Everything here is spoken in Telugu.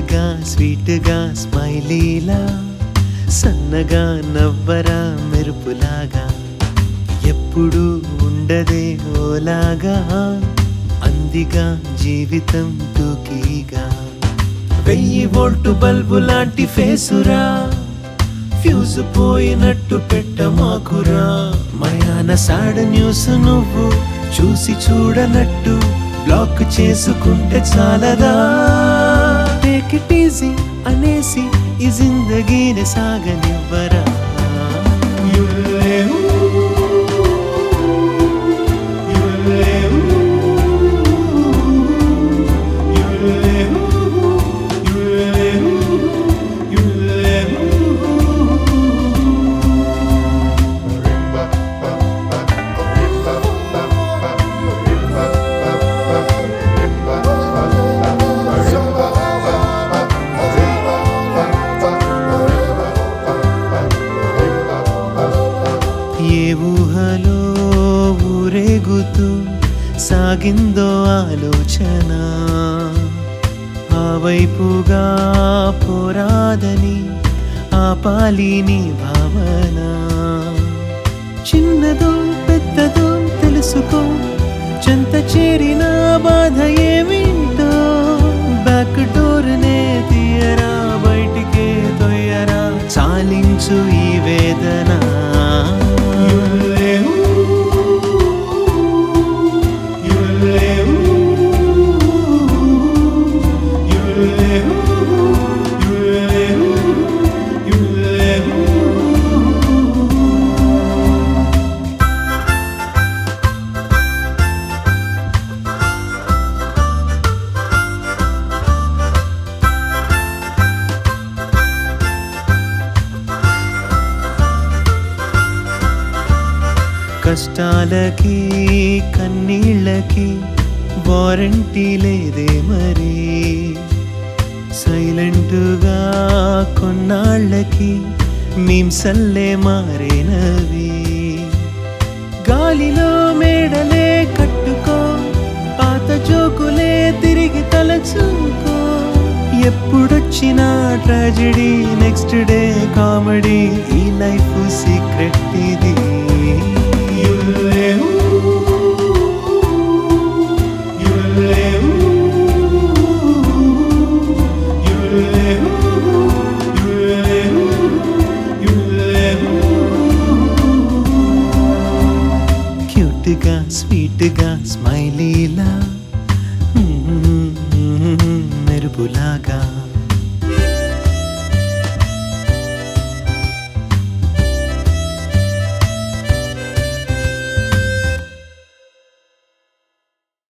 క్యూట్గా స్వీట్గా స్మైలీలా సన్నగా నవ్వరా మెరుపులాగా ఎప్పుడు ఉండదే ఓలాగా అందిగా జీవితం దూకీగా వెయ్యి వోల్టు బల్బు లాంటి ఫేసురా ఫ్యూజ్ పోయినట్టు పెట్టమాకురా మయాన సాడ్ న్యూస్ నువ్వు చూసి చూడనట్టు బ్లాక్ చేసుకుంటే చాలదా టేక్ ఇట్ ఈజీ అనేసి ఈ జిందగీని సాగనివ్వరా యుల్లేవు, యుల్లేవు, యుల్లేవు, యుల్లేవు, యుల్లేవు. ఏ ఊహలో ఊరేగుతూ సాగిందో ఆలోచన ఆ వైపుగా పోరాదని ఆపాలి నీ భావన చిన్నదో పెద్దదో తెలుసుకో చెంత చేరిన బాధ ఏమిటో బ్యాక్ డోర్ నే తీయరా బయటికే తొయ్యరా చాలించు ఈ వేదన యుల్లేవు, యుల్లేవు, యుల్లేవు, యుల్లేవు, యుల్లేవు. కష్టాలకి కన్నీళ్ళకి వారంటీ లేదే మరి సైలెంటుగా కొన్నాళ్ళకి మీమ్సల్లే మారేనవి గాలిలో మేడలే కట్టుకో పాత జోకులే తిరిగి తలచుకో ఎప్పుడొచ్చినా ట్రాజెడీ నెక్స్ట్ డే కామెడీ ఈ లైఫ్ సీక్రెట్ ఇది యుల్లేవు, యుల్లేవు, యుల్లేవు, యుల్లేవు, యుల్లేవు. క్యూట్గా స్వీట్గా స్మైలీలా మెరుపులాగా